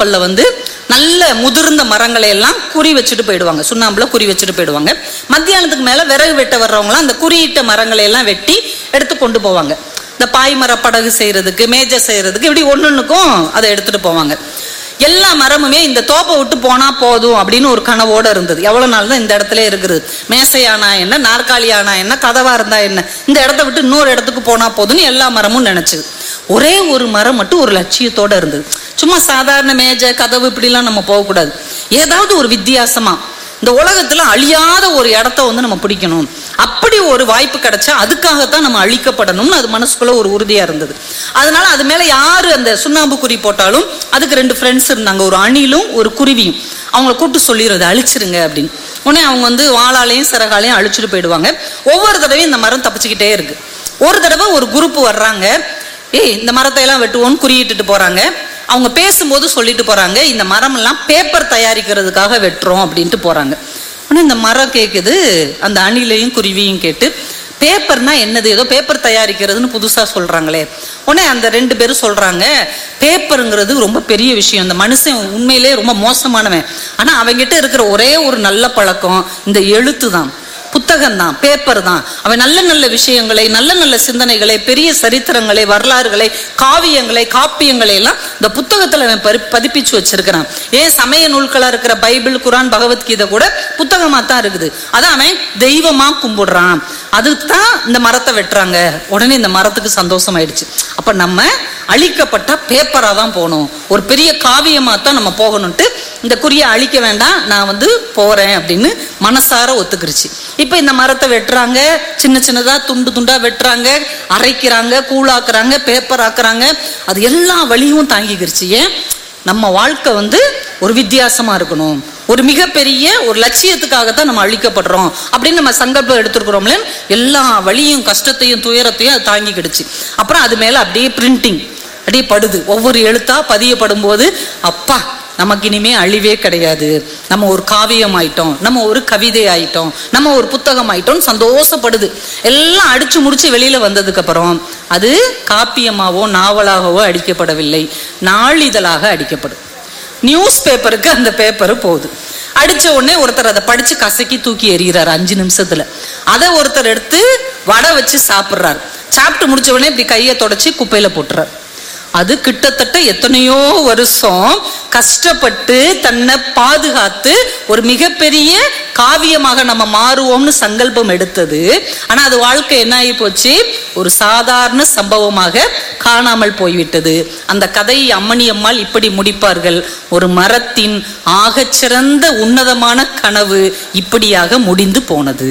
கப்பல்ல வந்து நல்ல முதிர்ந்த மரங்களை எல்லாம் குறி வச்சுட்டு போயிடுவாங்க சுண்ணாம்புல குறி வச்சுட்டு போயிடுவாங்க மத்தியானத்துக்கு மேல விறகு வெட்ட வர்றவங்களாம் அந்த குறியிட்ட மரங்களை எல்லாம் வெட்டி எடுத்து கொண்டு போவாங்க இந்த பாய்மர படகு செய்யறதுக்கு மேஜை செய்யறதுக்கு இப்படி ஒன்னொன்னுக்கும் அதை எடுத்துட்டு போவாங்க எல்லா மரமுமே இந்த தோப்பை விட்டு போனா போதும் அப்படின்னு ஒரு கனவோட இருந்தது எவ்வளவு நாள் தான் இந்த இடத்துல இருக்குது மேசையானா என்ன நாற்காலியானா என்ன கதவா இருந்தா என்ன இந்த இடத்த விட்டு இன்னொரு இடத்துக்கு போனா போதும்னு எல்லா மரமும் நினைச்சது ஒரே ஒரு மரம் மட்டும் ஒரு லட்சியத்தோட இருந்தது சும்மா சாதாரண மேஜை கதவு இப்படிலாம் நம்ம போகக்கூடாது ஏதாவது ஒரு வித்தியாசமா இந்த உலகத்துல அழியாத ஒரு இடத்த வந்து நம்ம பிடிக்கணும் அப்படி ஒரு வாய்ப்பு கிடைச்சா அதுக்காகத்தான் நம்ம அழிக்கப்படணும்னு அது மனசுக்குள்ள ஒரு உறுதியா இருந்தது அதனால அது மேல யாரு அந்த சுண்ணாம்பு குறி போட்டாலும் அதுக்கு ரெண்டு ஃப்ரெண்ட்ஸ் இருந்தாங்க ஒரு அணிலும் ஒரு குருவியும் அவங்கள கூப்பிட்டு சொல்லிடுறது அழிச்சிருங்க அப்படின்னு உடனே அவங்க வந்து வாளாலையும் சிறகாலையும் அழிச்சிட்டு போயிடுவாங்க ஒவ்வொரு தடவையும் இந்த மரம் தப்பிச்சுக்கிட்டே இருக்கு ஒரு தடவை ஒரு குரூப் வர்றாங்க ஏய் இந்த மரத்தை எல்லாம் வெட்டுவோம்னு குறியிட்டுட்டு போறாங்க அவங்க பேசும்போது சொல்லிட்டு போறாங்க இந்த மரம் எல்லாம் பேப்பர் தயாரிக்கிறதுக்காக வெட்டுறோம் அப்படின்ட்டு போறாங்க ஆனா இந்த மரம் கேக்குது அந்த அணிலையும் குருவியும் கேட்டு பேப்பர்னா என்னது ஏதோ பேப்பர் தயாரிக்கிறதுன்னு புதுசா சொல்றாங்களே உடனே அந்த ரெண்டு பேரும் சொல்றாங்க பேப்பருங்கிறது ரொம்ப பெரிய விஷயம் இந்த மனுஷன் உண்மையிலேயே ரொம்ப மோசமானவன் ஆனா அவங்கிட்ட இருக்கிற ஒரே ஒரு நல்ல பழக்கம் இந்த எழுத்து தான் புத்தகம் தான் பேப்பர் தான் அவன் நல்ல நல்ல விஷயங்களை நல்ல நல்ல சிந்தனைகளை பெரிய சரித்திரங்களை வரலாறுகளை காவியங்களை காப்பியங்களை எல்லாம் இந்த புத்தகத்துல அவன் பரி- பதிப்பிச்சு வச்சிருக்கிறான் ஏன் சமய நூல்களா இருக்கிற பைபிள் குரான் பகவத்கீதை கூட புத்தகமா தான் இருக்குது அதான் அவன் தெய்வமா கும்பிடுறான் அதுக்கு தான் இந்த மரத்தை வெட்டுறாங்க உடனே இந்த மரத்துக்கு சந்தோஷம் ஆயிடுச்சு அப்ப நம்ம அழிக்கப்பட்ட பேப்பரா தான் போகணும் ஒரு பெரிய காவியமா தான் நம்ம போகணும்ட்டு இந்த குறியை அழிக்க வேண்டாம் நான் வந்து போறேன் அப்படின்னு மனசார ஒத்துக்கிருச்சு இப்ப இந்த மரத்தை வெட்டுறாங்க சின்ன சின்னதா துண்டு துண்டா வெட்டுறாங்க அரைக்கிறாங்க கூழாக்குறாங்க பேப்பர் ஆக்குறாங்க அது எல்லா வழியும் தாங்கிக்கிருச்சு ஏன் நம்ம வாழ்க்கை வந்து ஒரு வித்தியாசமா இருக்கணும் ஒரு மிகப்பெரிய ஒரு லட்சியத்துக்காகத்தான் நம்ம அழிக்கப்படுறோம் அப்படின்னு நம்ம சங்கல்பம் எடுத்துருக்கிறோம்ல எல்லா வழியும் கஷ்டத்தையும் துயரத்தையும் அது தாங்கிக்கிடுச்சு அப்புறம் அது மேல அப்படியே பிரிண்டிங் அப்படியே படுது ஒவ்வொரு எழுத்தா பதியப்படும் போது அப்பா நமக்கு இனிமே அழிவே கிடையாது நம்ம ஒரு காவியம் ஆயிட்டோம் நம்ம ஒரு கவிதை ஆயிட்டோம் நம்ம ஒரு புத்தகம் ஆயிட்டோம் சந்தோஷப்படுது எல்லாம் அடிச்சு முடிச்சு வெளியில வந்ததுக்கு அப்புறம் அது காப்பியமாவோ நாவலாகவோ அடிக்கப்படவில்லை நாளிதழாக அடிக்கப்படும் நியூஸ் பேப்பருக்கு அந்த பேப்பர் போகுது அடிச்ச உடனே ஒருத்தர் அதை படிச்சு கசக்கி தூக்கி எறிகிறாரு அஞ்சு நிமிஷத்துல அதை ஒருத்தர் எடுத்து வடை வச்சு சாப்பிடுறாரு சாப்பிட்டு முடிச்ச உடனே இப்படி கையை தொடச்சி குப்பையில போட்டுறாரு அது கிட்டத்தட்ட எத்தனையோ வருஷம் கஷ்டப்பட்டு தன்னை பாதுகாத்து ஒரு மிகப்பெரிய காவியமாக நம்ம மாறுவோம்னு சங்கல்பம் எடுத்தது ஆனா அது வாழ்க்கை என்ன ஆகி போச்சு ஒரு சாதாரண சம்பவமாக காணாமல் போய்விட்டது அந்த கதையை அம்மணி அம்மாள் இப்படி முடிப்பார்கள் ஒரு மரத்தின் ஆகச்சிறந்த உன்னதமான கனவு இப்படியாக முடிந்து போனது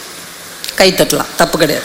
கைத்தட்டலாம் தப்பு கிடையாது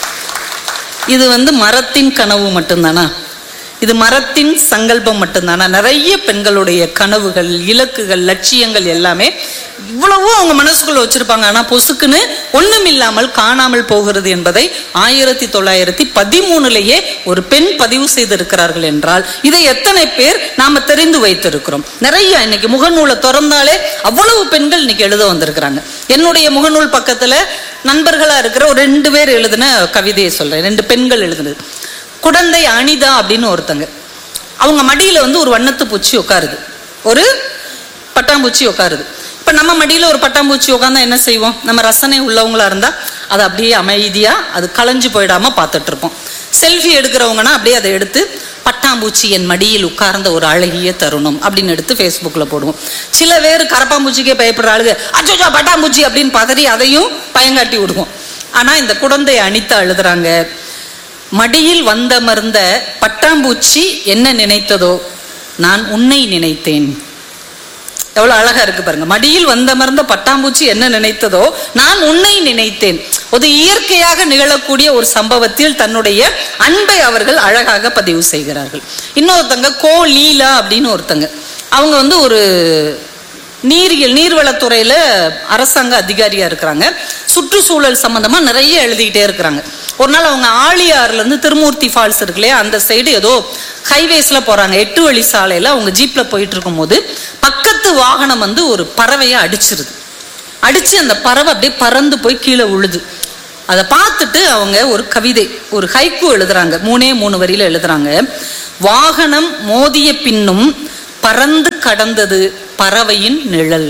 இது வந்து மரத்தின் கனவு மட்டும்தானா இது மரத்தின் சங்கல்பம் மட்டும்தானா நிறைய பெண்களுடைய கனவுகள் இலக்குகள் லட்சியங்கள் எல்லாமே இவ்வளவோ அவங்க மனசுக்குள்ள வச்சிருப்பாங்க ஆனா பொசுக்குன்னு ஒண்ணும் இல்லாமல் காணாமல் போகிறது என்பதை ஆயிரத்தி தொள்ளாயிரத்தி பதிமூணுலேயே ஒரு பெண் பதிவு செய்திருக்கிறார்கள் என்றால் இதை எத்தனை பேர் நாம தெரிந்து வைத்திருக்கிறோம் நிறைய இன்னைக்கு முகநூலை திறந்தாலே அவ்வளவு பெண்கள் இன்னைக்கு எழுத வந்திருக்கிறாங்க என்னுடைய முகநூல் பக்கத்துல நண்பர்களா இருக்கிற ஒரு ரெண்டு பேர் எழுதின கவிதையை சொல்றேன் ரெண்டு பெண்கள் எழுதுனது குடந்தை அனிதா அப்படின்னு ஒருத்தங்க அவங்க மடியில வந்து ஒரு வண்ணத்து பூச்சி உட்காருது ஒரு பட்டாம்பூச்சி உட்காருது இப்ப நம்ம மடியில ஒரு பட்டாம்பூச்சி உட்காந்தா என்ன செய்வோம் நம்ம ரசனை உள்ளவங்களா இருந்தா அதை அப்படியே அமைதியா அது களைஞ்சு போயிடாம பார்த்துட்டு இருப்போம் செல்ஃபி எடுக்கிறவங்கன்னா அப்படியே அதை எடுத்து பட்டாம்பூச்சி என் மடியில் உட்கார்ந்த ஒரு அழகிய தருணம் அப்படின்னு எடுத்து ஃபேஸ்புக்கில் போடுவோம் சில பேர் கரப்பாம்பூச்சிக்கே பயப்படுற ஆளுங்க அச்சோ பட்டாம்பூச்சி அப்படின்னு பதறி அதையும் பயங்காட்டி விடுவோம் ஆனா இந்த குழந்தை அனிதா எழுதுறாங்க மடியில் வந்தமர்ந்த பட்டாம்பூச்சி என்ன நினைத்ததோ நான் உன்னை நினைத்தேன் எவ்வளவு அழகா இருக்கு பாருங்க மடியில் வந்தமர்ந்த பட்டாம்பூச்சி என்ன நினைத்ததோ நான் உன்னை நினைத்தேன் ஒரு இயற்கையாக நிகழக்கூடிய ஒரு சம்பவத்தில் தன்னுடைய அன்பை அவர்கள் அழகாக பதிவு செய்கிறார்கள் இன்னொருத்தங்க கோ லீலா அப்படின்னு ஒருத்தங்க அவங்க வந்து ஒரு நீரியல் நீர்வளத்துறையில அரசாங்க அதிகாரியா இருக்கிறாங்க சுற்றுச்சூழல் சம்பந்தமா நிறைய எழுதிக்கிட்டே இருக்கிறாங்க ஒரு நாள் அவங்க ஆழியாறுல இருந்து திருமூர்த்தி ஃபால்ஸ் இருக்கு இல்லையா அந்த சைடு ஏதோ ஹைவேஸ்ல போறாங்க எட்டு வழி சாலையில அவங்க ஜீப்ல போயிட்டு இருக்கும்போது பக்கத்து வாகனம் வந்து ஒரு பறவையை அடிச்சிருது அடிச்சு அந்த பறவை அப்படியே பறந்து போய் கீழே விழுது அதை பார்த்துட்டு அவங்க ஒரு கவிதை ஒரு ஹைக்கு எழுதுறாங்க மூணே மூணு வரியில எழுதுறாங்க வாகனம் மோதிய பின்னும் பறந்து கடந்தது பறவையின் நிழல்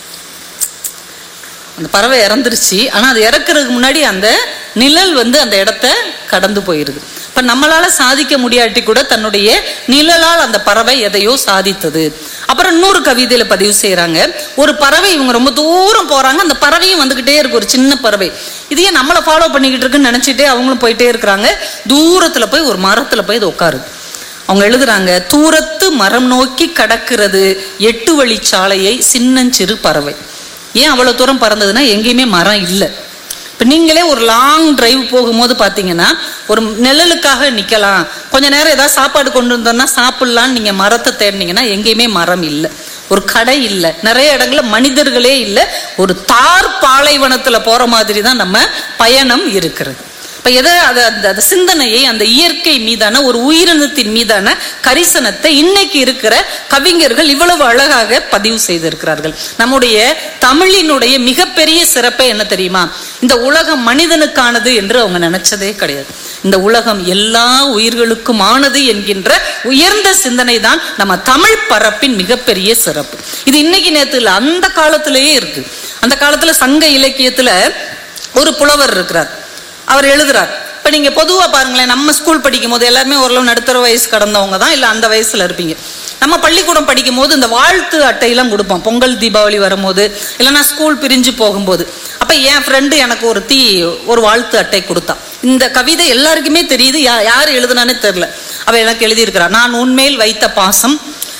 அந்த பறவை இறந்துருச்சு ஆனா அது இறக்குறதுக்கு முன்னாடி அந்த நிழல் வந்து அந்த இடத்த கடந்து போயிருது இப்ப நம்மளால சாதிக்க முடியாட்டி கூட தன்னுடைய நிழலால் அந்த பறவை எதையோ சாதித்தது அப்புறம் இன்னொரு கவிதையில பதிவு செய்யறாங்க ஒரு பறவை இவங்க ரொம்ப தூரம் போறாங்க அந்த பறவையும் வந்துகிட்டே இருக்கு ஒரு சின்ன பறவை இதையே நம்மளை ஃபாலோ பண்ணிக்கிட்டு இருக்குன்னு நினைச்சிட்டே அவங்களும் போயிட்டே இருக்கிறாங்க தூரத்துல போய் ஒரு மரத்துல போய் இது உட்காருது அவங்க எழுதுறாங்க தூரத்து மரம் நோக்கி கடக்கிறது எட்டு வழிச்சாலையை சின்னஞ்சிறு பறவை ஏன் அவ்வளவு தூரம் பறந்ததுன்னா எங்கேயுமே மரம் இல்லை இப்போ நீங்களே ஒரு லாங் டிரைவ் போகும்போது பார்த்தீங்கன்னா ஒரு நிழலுக்காக நிற்கலாம் கொஞ்ச நேரம் ஏதாவது சாப்பாடு கொண்டு வந்தோம்னா சாப்பிட்லான்னு நீங்கள் மரத்தை தேடினீங்கன்னா எங்கேயுமே மரம் இல்லை ஒரு கடை இல்லை நிறைய இடங்கள்ல மனிதர்களே இல்லை ஒரு தார் பாலைவனத்தில் போகிற மாதிரி தான் நம்ம பயணம் இருக்கிறது இப்ப எதை அது அந்த அந்த சிந்தனையை அந்த இயற்கை மீதான ஒரு உயிரினத்தின் மீதான கரிசனத்தை இன்னைக்கு இருக்கிற கவிஞர்கள் இவ்வளவு அழகாக பதிவு செய்திருக்கிறார்கள் நம்முடைய தமிழினுடைய மிகப்பெரிய சிறப்பே என்ன தெரியுமா இந்த உலகம் மனிதனுக்கானது என்று அவங்க நினைச்சதே கிடையாது இந்த உலகம் எல்லா உயிர்களுக்குமானது என்கின்ற உயர்ந்த சிந்தனை தான் நம்ம தமிழ் பரப்பின் மிகப்பெரிய சிறப்பு இது இன்னைக்கு நேரத்துல இல்ல, அந்த காலத்திலேயே இருக்கு அந்த காலத்துல சங்க இலக்கியத்துல ஒரு புலவர் இருக்கிறார் அவர் எழுதுறார் இப்ப நீங்க பொதுவா பாருங்களேன் நம்ம ஸ்கூல் படிக்கும் போது எல்லாருமே ஓரளவு நடுத்தர வயசு கடந்தவங்க தான் இல்ல அந்த வயசுல இருப்பீங்க நம்ம பள்ளிக்கூடம் படிக்கும் போது இந்த வாழ்த்து அட்டையெல்லாம் கொடுப்போம் பொங்கல் தீபாவளி வரும்போது இல்லைன்னா ஸ்கூல் பிரிஞ்சு போகும்போது அப்ப என் ஃப்ரெண்டு எனக்கு ஒரு தீ ஒரு வாழ்த்து அட்டை கொடுத்தா இந்த கவிதை எல்லாருக்குமே தெரியுது யா- யார் எழுதுனானே தெரியல அவ எனக்கு எழுதியிருக்கிறா நான் உன்மேல் வைத்த பாசம்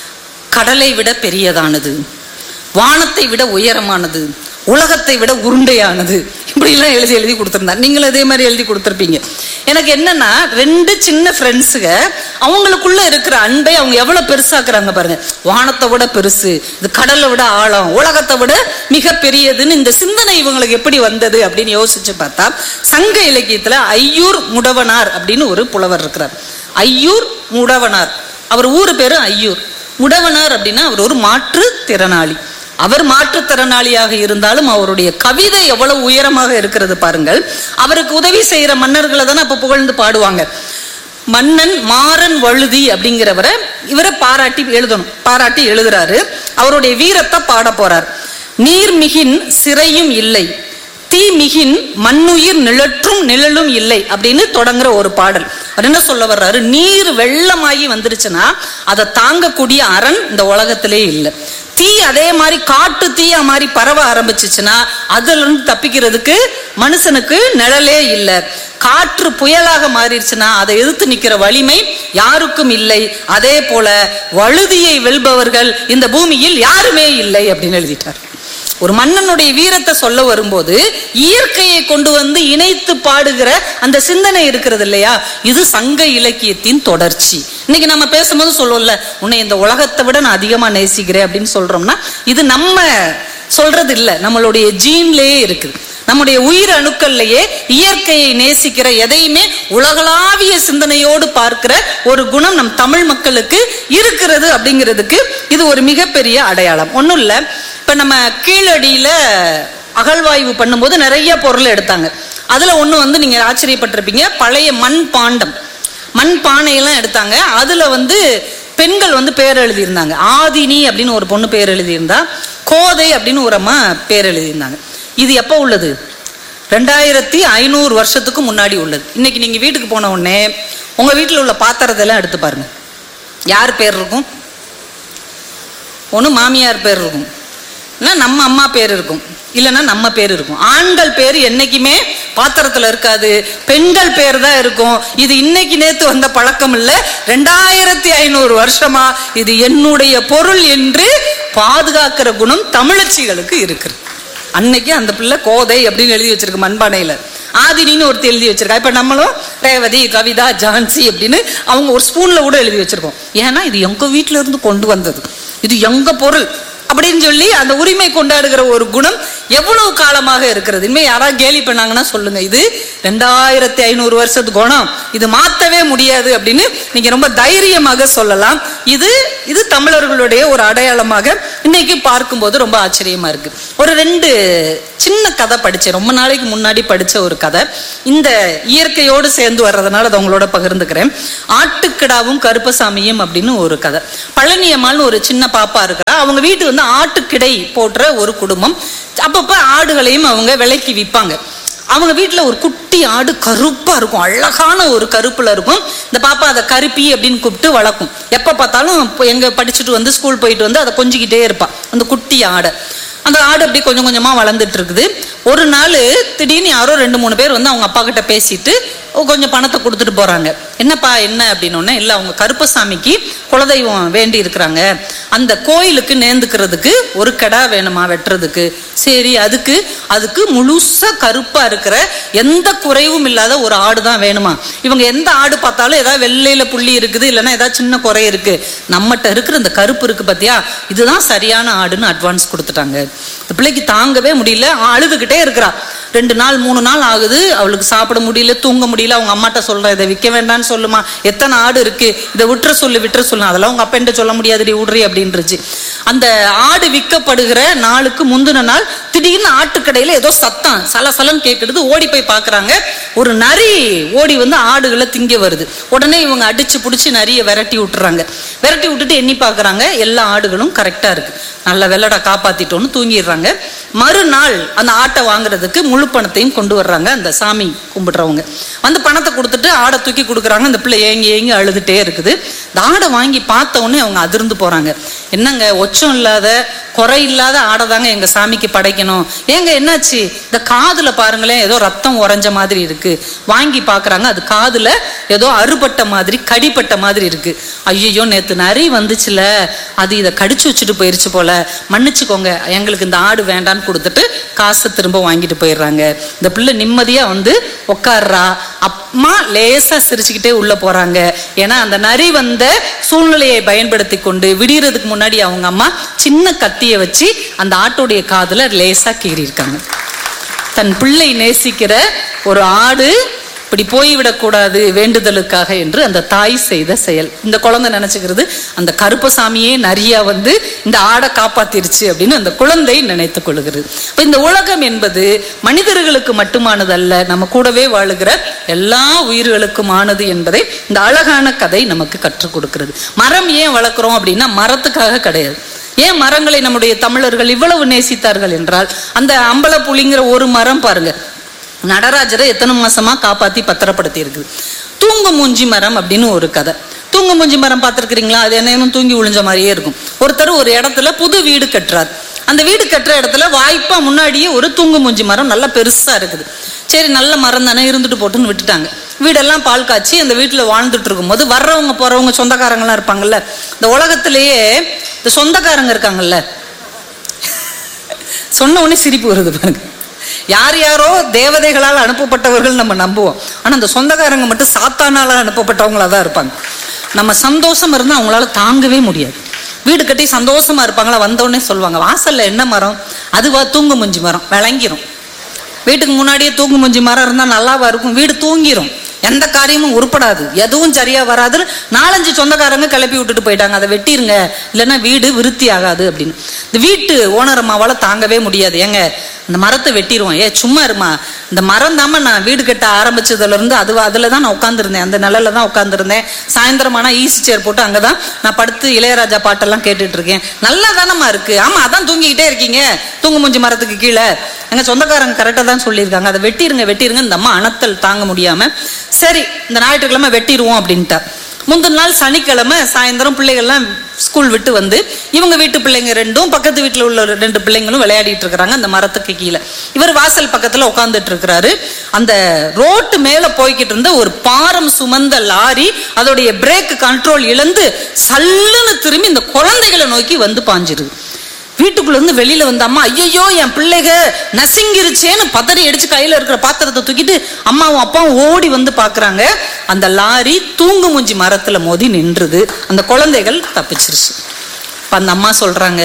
கடலை விட பெரியதானது வானத்தை விட உயரமானது உலகத்தை விட உருண்டையானது இப்படிலாம் எழுதி எழுதி கொடுத்துருந்தா நீங்களும் இதே மாதிரி எழுதி கொடுத்துருப்பீங்க எனக்கு என்னன்னா ரெண்டு சின்ன ஃப்ரெண்ட்ஸுங்க அவங்களுக்குள்ள இருக்கிற அன்பை அவங்க எவ்வளவு பெருசாக்குறாங்க பாருங்க வானத்தை விட பெருசு இது கடலை விட ஆழம் உலகத்தை விட மிக பெரியதுன்னு இந்த சிந்தனை இவங்களுக்கு எப்படி வந்தது அப்படின்னு யோசிச்சு பார்த்தா சங்க இலக்கியத்துல ஐயூர் முடவனார் அப்படின்னு ஒரு புலவர் இருக்கிறார் ஐயூர் முடவனார் அவர் ஊரு பேரு ஐயூர் முடவனார் அப்படின்னா அவர் ஒரு மாற்றுத்திறனாளி அவர் மாற்றுத்திறனாளியாக இருந்தாலும் அவருடைய கவிதை எவ்வளவு உயரமாக இருக்கிறது பாருங்கள் அவருக்கு உதவி செய்யற மன்னர்களை தானே அப்ப புகழ்ந்து பாடுவாங்க மன்னன் மாறன் வழுதி அப்படிங்கிறவரை இவரை பாராட்டி எழுதணும் பாராட்டி எழுதுறாரு அவருடைய வீரத்தை பாட போறார் நீர்மிகின் சிறையும் இல்லை தீமிகின் மண்ணுயிர் நிழற்றும் நிழலும் இல்லை அப்படின்னு தொடங்குற ஒரு பாடல் அவர் என்ன சொல்ல வர்றாரு நீர் வெள்ளமாகி வந்துருச்சுன்னா அதை தாங்கக்கூடிய அரண் இந்த உலகத்திலே இல்லை தீ அதே மாதிரி காட்டு தீயா மாதிரி பரவ ஆரம்பிச்சுச்சுன்னா அதுல இருந்து தப்பிக்கிறதுக்கு மனுஷனுக்கு நிழலே இல்லை காற்று புயலாக மாறிடுச்சுன்னா அதை எதிர்த்து நிக்கிற வலிமை யாருக்கும் இல்லை அதே போல வழுதியை வெல்பவர்கள் இந்த பூமியில் யாருமே இல்லை அப்படின்னு எழுதிட்டார் ஒரு மன்னனுடைய வீரத்தை சொல்ல வரும்போது இயற்கையை கொண்டு வந்து இணைத்து பாடுகிற அந்த சிந்தனை இருக்கிறது இல்லையா இது சங்க இலக்கியத்தின் தொடர்ச்சி இன்னைக்கு நம்ம பேசும்போது சொல்லுவோம்ல உன்னை இந்த உலகத்தை விட நான் அதிகமா நேசிக்கிறேன் அப்படின்னு சொல்றோம்னா இது நம்ம சொல்றது இல்ல நம்மளுடைய ஜீன்லயே இருக்குது நம்முடைய உயிர் அணுக்கள்லயே இயற்கையை நேசிக்கிற எதையுமே உலகளாவிய சிந்தனையோடு பார்க்கிற ஒரு குணம் நம் தமிழ் மக்களுக்கு இருக்கிறது அப்படிங்கிறதுக்கு இது ஒரு மிகப்பெரிய அடையாளம் ஒண்ணும் இல்ல இப்ப நம்ம கீழடியில அகழ்வாய்வு பண்ணும்போது நிறைய பொருள் எடுத்தாங்க அதுல ஒண்ணு வந்து நீங்க ஆச்சரியப்பட்டிருப்பீங்க பழைய மண் பாண்டம் மண் பானையெல்லாம் எடுத்தாங்க அதுல வந்து பெண்கள் வந்து பேர் எழுதியிருந்தாங்க ஆதினி அப்படின்னு ஒரு பொண்ணு பேர் எழுதியிருந்தா கோதை அப்படின்னு ஒரு அம்மா பேர் எழுதியிருந்தாங்க இது எப்போ உள்ளது ரெண்டாயிரத்தி ஐநூறு வருஷத்துக்கு முன்னாடி உள்ளது இன்னைக்கு நீங்க வீட்டுக்கு போன உடனே உங்க வீட்டில் உள்ள பாத்திரத்தை எல்லாம் எடுத்து பாருங்க யார் பேர் இருக்கும் ஒன்று மாமியார் பேர் இருக்கும் இல்லைன்னா நம்ம அம்மா பேர் இருக்கும் இல்லைன்னா நம்ம பேர் இருக்கும் ஆண்கள் பேர் என்னைக்குமே பாத்திரத்துல இருக்காது பெண்கள் பேர் தான் இருக்கும் இது இன்னைக்கு நேத்து வந்த பழக்கம் இல்ல ரெண்டாயிரத்தி ஐநூறு வருஷமா இது என்னுடைய பொருள் என்று பாதுகாக்கிற குணம் தமிழச்சிகளுக்கு இருக்குது அன்னைக்கு அந்த பிள்ளை கோதை அப்படின்னு எழுதி வச்சிருக்கு மண்பானையில ஆதினின்னு ஒருத்தி எழுதி வச்சிருக்கா இப்ப நம்மளும் ரேவதி கவிதா ஜான்சி அப்படின்னு அவங்க ஒரு ஸ்பூன்ல கூட எழுதி வச்சிருக்கோம் ஏன்னா இது எங்க வீட்ல இருந்து கொண்டு வந்தது இது எங்க பொருள் அப்படின்னு சொல்லி அந்த உரிமை கொண்டாடுகிற ஒரு குணம் எவ்வளவு காலமாக இருக்கிறது இனிமே யாராவது கேலி பண்ணாங்கன்னா சொல்லுங்க இது ரெண்டாயிரத்தி ஐநூறு வருஷத்து குணம் இது மாத்தவே முடியாது அப்படின்னு நீங்க ரொம்ப தைரியமாக சொல்லலாம் இது இது தமிழர்களுடைய ஒரு அடையாளமாக இன்னைக்கு பார்க்கும்போது ரொம்ப ஆச்சரியமா இருக்கு ஒரு ரெண்டு சின்ன கதை படிச்சேன் ரொம்ப நாளைக்கு முன்னாடி படிச்ச ஒரு கதை இந்த இயற்கையோடு சேர்ந்து வர்றதுனால அதை உங்களோட பகிர்ந்துக்கிறேன் ஆட்டுக்கிடாவும் கருப்பசாமியும் அப்படின்னு ஒரு கதை பழனியம்மாள்னு ஒரு சின்ன பாப்பா இருக்கிறா அவங்க வீட்டு வந்து ஆட்டுக்கிடை போன்ற ஒரு குடும்பம் அப்பப்ப ஆடுகளையும் அவங்க விலைக்கு விற்பாங்க அவங்க வீட்டில் ஒரு குட்டி ஆடு கருப்பா இருக்கும் அழகான ஒரு கருப்புல இருக்கும் இந்த பாப்பா அதை கருப்பி அப்படின்னு கூப்பிட்டு வளர்க்கும் எப்ப பார்த்தாலும் இப்போ எங்க படிச்சுட்டு வந்து ஸ்கூல் போயிட்டு வந்து அதை கொஞ்சிக்கிட்டே இருப்பா அந்த குட்டி ஆடை அந்த ஆடு அப்படி கொஞ்சம் கொஞ்சமா வளர்ந்துட்டு இருக்குது ஒரு நாள் திடீர்னு யாரோ ரெண்டு மூணு பேர் வந்து அவங்க அப்பா கிட்ட பேசிட்டு கொஞ்சம் பணத்தை கொடுத்துட்டு போறாங்க என்னப்பா என்ன அப்படின்னு இல்லை அவங்க கருப்பசாமிக்கு குலதெய்வம் வேண்டி இருக்கிறாங்க அந்த கோயிலுக்கு நேர்ந்துக்கிறதுக்கு ஒரு கடா வேணுமா வெட்டுறதுக்கு சரி அதுக்கு அதுக்கு முழுசா கருப்பா இருக்கிற எந்த குறைவும் இல்லாத ஒரு ஆடு தான் வேணுமா இவங்க எந்த ஆடு பார்த்தாலும் ஏதாவது வெள்ளையில புள்ளி இருக்குது இல்லைன்னா ஏதாவது சின்ன குறை இருக்கு நம்மகிட்ட இருக்கிற இந்த கருப்பு இருக்கு பாத்தியா இதுதான் சரியான ஆடுன்னு அட்வான்ஸ் கொடுத்துட்டாங்க இந்த பிள்ளைக்கு தாங்கவே முடியல அழுதுகிட்டே இருக்கிறா ரெண்டு நாள் மூணு நாள் ஆகுது அவளுக்கு சாப்பிட முடியல தூங்க முடியல அவங்க அம்மாட்ட சொல்ற இதை விற்க வேண்டாம்னு சொல்லுமா எத்தனை ஆடு இருக்கு இதை விட்டுற சொல்லு விட்டுற சொல்லு அதெல்லாம் உங்க அப்பா சொல்ல முடியாதுடி விடுறி அப்படின்றுச்சு அந்த ஆடு விற்கப்படுகிற நாளுக்கு முந்தின நாள் திடீர்னு ஆட்டுக்கடையில ஏதோ சத்தம் சலசலன்னு கேட்குறது ஓடி போய் பார்க்கறாங்க ஒரு நரி ஓடி வந்து ஆடுகளை திங்க வருது உடனே இவங்க அடிச்சு பிடிச்சி நரியை விரட்டி விட்டுறாங்க விரட்டி விட்டுட்டு எண்ணி பார்க்கறாங்க எல்லா ஆடுகளும் கரெக்டா இருக்கு நல்ல வெள்ளடா காப்பாத்திட்டோன்னு தூங்கிடுறாங்க மறுநாள் அந்த ஆட்டை வாங்குறதுக்கு முழு பணத்தையும் கொண்டு வர்றாங்க அந்த சாமி கும்பிடுறவங்க வந்து பணத்தை கொடுத்துட்டு ஆடை தூக்கி கொடுக்குறாங்க அந்த பிள்ளை ஏங்கி ஏங்கி அழுதுட்டே இருக்குது இந்த ஆடை வாங்கி பார்த்த உடனே அவங்க அதிர்ந்து போறாங்க என்னங்க ஒச்சம் இல்லாத குறை இல்லாத ஆடை தாங்க எங்க சாமிக்கு படைக்கணும் ஏங்க என்னாச்சு இந்த காதுல பாருங்களேன் ஏதோ ரத்தம் உறைஞ்ச மாதிரி இருக்கு வாங்கி பாக்குறாங்க அது காதுல ஏதோ அறுபட்ட மாதிரி கடிப்பட்ட மாதிரி இருக்கு ஐயோ நேத்து நரி வந்துச்சுல அது இதை கடிச்சு வச்சுட்டு போயிருச்சு போல மன்னிச்சுக்கோங்க எங்களுக்கு இந்த ஆடு வேண்டான்னு கொடுத்துட்டு காசை திரும்ப வாங்கிட்டு போயிடுறாங்க இந்த பிள்ளை நிம்மதியா வந்து உட்கார்றா அம்மா லேசா சிரிச்சுக்கிட்டே உள்ள போறாங்க ஏன்னா அந்த நரி வந்த சூழ்நிலையை பயன்படுத்தி கொண்டு விடியறதுக்கு முன்னாடி அவங்க அம்மா சின்ன கத்தியை வச்சு அந்த ஆட்டோடைய காதுல லேசா கீறி இருக்காங்க தன் பிள்ளை நேசிக்கிற ஒரு ஆடு இப்படி போய்விடக்கூடாது வேண்டுதலுக்காக என்று அந்த தாய் செய்த செயல் இந்த குழந்தை நினைச்சுக்கிறது அந்த கருப்பசாமியே நரியா வந்து இந்த ஆடை காப்பாத்திருச்சு அப்படின்னு அந்த குழந்தை நினைத்துக் கொள்கிறது இப்ப இந்த உலகம் என்பது மனிதர்களுக்கு மட்டுமானதல்ல நம்ம கூடவே வாழுகிற எல்லா உயிர்களுக்குமானது என்பதை இந்த அழகான கதை நமக்கு கற்றுக் கொடுக்கிறது மரம் ஏன் வளர்க்குறோம் அப்படின்னா மரத்துக்காக கிடையாது ஏன் மரங்களை நம்முடைய தமிழர்கள் இவ்வளவு நேசித்தார்கள் என்றால் அந்த அம்பல புலிங்கிற ஒரு மரம் பாருங்க நடராஜரை எத்தனை மாசமா காப்பாத்தி பத்திரப்படுத்தி இருக்குது தூங்கு மூஞ்சி மரம் அப்படின்னு ஒரு கதை தூங்கு மூஞ்சி மரம் பார்த்துருக்கிறீங்களா அது என்னையும் தூங்கி விழுஞ்ச மாதிரியே இருக்கும் ஒருத்தர் ஒரு இடத்துல புது வீடு கட்டுறார் அந்த வீடு கட்டுற இடத்துல வாய்ப்பா முன்னாடியே ஒரு தூங்கு மூஞ்சி மரம் நல்லா பெருசா இருக்குது சரி நல்ல மரம் தானே இருந்துட்டு போட்டுன்னு விட்டுட்டாங்க வீடெல்லாம் பால் காய்ச்சி அந்த வீட்டில் வாழ்ந்துட்டு இருக்கும்போது வர்றவங்க போறவங்க சொந்தக்காரங்களாம் இருப்பாங்கல்ல இந்த உலகத்திலேயே இந்த சொந்தக்காரங்க இருக்காங்கல்ல சொன்ன உடனே சிரிப்பு வருது பாருங்க யார் யாரோ தேவதைகளால் அனுப்பப்பட்டவர்கள் நம்ம நம்புவோம் ஆனா அந்த சொந்தக்காரங்க மட்டும் சாத்தானால அனுப்பப்பட்டவங்களா தான் இருப்பாங்க நம்ம சந்தோஷம் இருந்தால் அவங்களால தாங்கவே முடியாது வீடு கட்டி சந்தோஷமா இருப்பாங்களா வந்தோடனே சொல்லுவாங்க வாசல்ல என்ன மரம் அதுவா தூங்கு முஞ்சி மரம் விளங்கிரும் வீட்டுக்கு முன்னாடியே தூங்கு முஞ்சி மரம் இருந்தா நல்லாவா இருக்கும் வீடு தூங்கிரும் எந்த காரியமும் உருப்படாது எதுவும் சரியா வராது நாலஞ்சு சொந்தக்காரங்க கிளப்பி விட்டுட்டு போயிட்டாங்க அதை வெட்டிருங்க இல்லைன்னா வீடு விருத்தி ஆகாது அப்படின்னு இந்த வீட்டு ஓனர் அம்மாவால தாங்கவே முடியாது ஏங்க இந்த மரத்தை வெட்டிடுவோம் ஏ சும்மா இருமா இந்த மரம் தாம நான் வீடு கட்ட ஆரம்பிச்சதுல இருந்து அது அதுல தான் நான் உட்காந்துருந்தேன் அந்த நிழல்ல தான் உட்காந்துருந்தேன் சாயந்தரமானா ஈஸி சேர் போட்டு அங்கதான் நான் படுத்து இளையராஜா பாட்டெல்லாம் கேட்டுட்டு இருக்கேன் நல்லா தானம்மா இருக்கு ஆமா அதான் தூங்கிக்கிட்டே இருக்கீங்க தூங்கு மூஞ்சி மரத்துக்கு கீழே எங்க சொந்தக்காரங்க கரெக்டாக தான் சொல்லியிருக்காங்க அதை வெட்டிருங்க வெட்டிருங்க இந்த அம்மா அணத்தல் தாங்க முடியாம சரி இந்த ஞாயிற்றுக்கிழமை வெட்டிடுவோம் அப்படின்ட்டா முந்தின நாள் சனிக்கிழமை சாயந்தரம் பிள்ளைகள்லாம் ஸ்கூல் விட்டு வந்து இவங்க வீட்டு பிள்ளைங்க ரெண்டும் பக்கத்து வீட்டில் உள்ள ரெண்டு பிள்ளைங்களும் விளையாடிட்டு இருக்கிறாங்க அந்த மரத்துக்கு கீழே இவர் வாசல் பக்கத்தில் உட்காந்துட்டு இருக்கிறாரு அந்த ரோட்டு மேலே போய்கிட்டு இருந்த ஒரு பாரம் சுமந்த லாரி அதோடைய பிரேக் கண்ட்ரோல் இழந்து சல்லுன்னு திரும்பி இந்த குழந்தைகளை நோக்கி வந்து பாஞ்சிருது வீட்டுக்குள்ள இருந்து வெளியில வந்த அம்மா ஐயோ என் பிள்ளைக நசுங்கிருச்சேன்னு பதறி அடிச்சு கையில இருக்கிற பாத்திரத்தை தூக்கிட்டு அம்மாவும் அப்பாவும் ஓடி வந்து பாக்குறாங்க அந்த லாரி தூங்கு மூஞ்சி மரத்துல மோதி நின்றுது அந்த குழந்தைகள் தப்பிச்சிருச்சு இப்ப அந்த அம்மா சொல்றாங்க